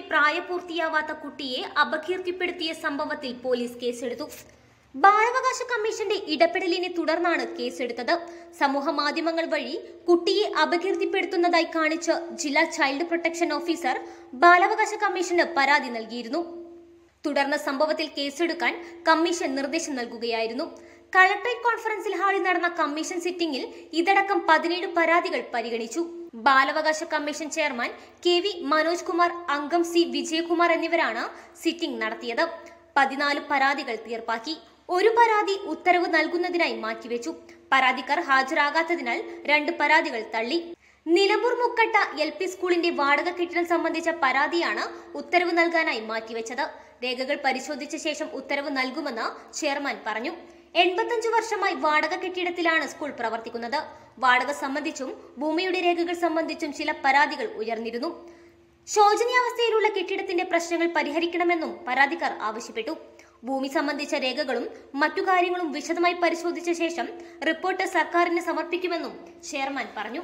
പ്രായപൂർത്തിയാവാത്ത കുട്ടിയെ അപകീർത്തിപ്പെടുത്തിയ സംഭവത്തിൽ പോലീസ് കേസെടുത്തു ബാലാവകാശ കമ്മീഷന്റെ ഇടപെടലിനെ തുടർന്നാണ് കേസെടുത്തത് സമൂഹ മാധ്യമങ്ങൾ വഴി കുട്ടിയെ അപകീർത്തിപ്പെടുത്തുന്നതായി കാണിച്ച് ജില്ലാ ചൈൽഡ് പ്രൊട്ടക്ഷൻ ഓഫീസർ ബാലാവകാശ കമ്മീഷന് പരാതി നൽകിയിരുന്നു തുടർന്ന് സംഭവത്തിൽ കേസെടുക്കാൻ കമ്മീഷൻ നിർദ്ദേശം നൽകുകയായിരുന്നു കളക്ടറേറ്റ് കോൺഫറൻസിൽ ഹാളിൽ നടന്ന കമ്മീഷൻ സിറ്റിംഗിൽ ഇതടക്കം പതിനേഴ് പരാതികൾ പരിഗണിച്ചു ബാലാവകാശ commission chairman K V Manoj Kumar അംഗം സി വിജയകുമാർ എന്നിവരാണ് സിറ്റിംഗ് നടത്തിയത് പതിനാല് പരാതികൾ തീർപ്പാക്കി ഒരു പരാതി ഉത്തരവ് നൽകുന്നതിനായി മാറ്റിവെച്ചു പരാതിക്കാർ ഹാജരാകാത്തതിനാൽ രണ്ട് പരാതികൾ തള്ളി നിലമ്പൂർ മുക്കട്ട എൽ പി സ്കൂളിന്റെ വാടക കെട്ടിടം സംബന്ധിച്ച പരാതിയാണ് ഉത്തരവ് നൽകാനായി മാറ്റിവെച്ചത് രേഖകൾ പരിശോധിച്ച ശേഷം ഉത്തരവ് നൽകുമെന്ന് ചെയർമാൻ പറഞ്ഞു എൺപത്തഞ്ചു വർഷമായി വാടക കെട്ടിടത്തിലാണ് സ്കൂൾ പ്രവർത്തിക്കുന്നത് വാടക സംബന്ധിച്ചും ഭൂമിയുടെ രേഖകൾ സംബന്ധിച്ചും ചില പരാതികൾ ഉയർന്നിരുന്നു ശോചനീയാവസ്ഥയിലുള്ള കെട്ടിടത്തിന്റെ പ്രശ്നങ്ങൾ പരിഹരിക്കണമെന്നും പരാതിക്കാർ ആവശ്യപ്പെട്ടു ഭൂമി സംബന്ധിച്ച രേഖകളും മറ്റു കാര്യങ്ങളും വിശദമായി പരിശോധിച്ച ശേഷം റിപ്പോർട്ട് സർക്കാരിന് സമർപ്പിക്കുമെന്നും ചെയർമാൻ പറഞ്ഞു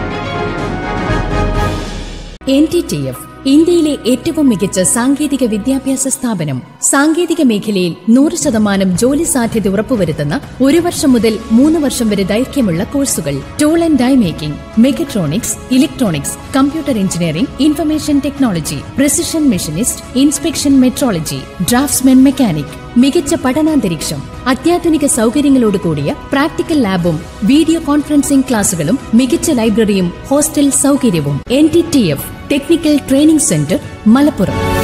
എൻ ടി ടി എഫ് ഇന്ത്യയിലെ ഏറ്റവും മികച്ച സാങ്കേതിക വിദ്യാഭ്യാസ സ്ഥാപനം സാങ്കേതിക മേഖലയിൽ നൂറ് ശതമാനം ജോലി സാധ്യത ഉറപ്പുവരുത്തുന്ന ഒരു വർഷം മുതൽ മൂന്ന് വർഷം വരെ ദൈർഘ്യമുള്ള കോഴ്സുകൾ tool and die making mechatronics electronics computer engineering information technology precision machinist inspection metrology draftsman mechanic മികച്ച പഠനാന്തരീക്ഷം അത്യാധുനിക സൗകര്യങ്ങളോട് കൂടിയ പ്രാക്ടിക്കൽ ലാബും വീഡിയോ കോൺഫറൻസിംഗ് ക്ലാസുകളും മികച്ച ലൈബ്രറിയും ഹോസ്റ്റൽ സൗകര്യവും N T T F technical training centre Malappuram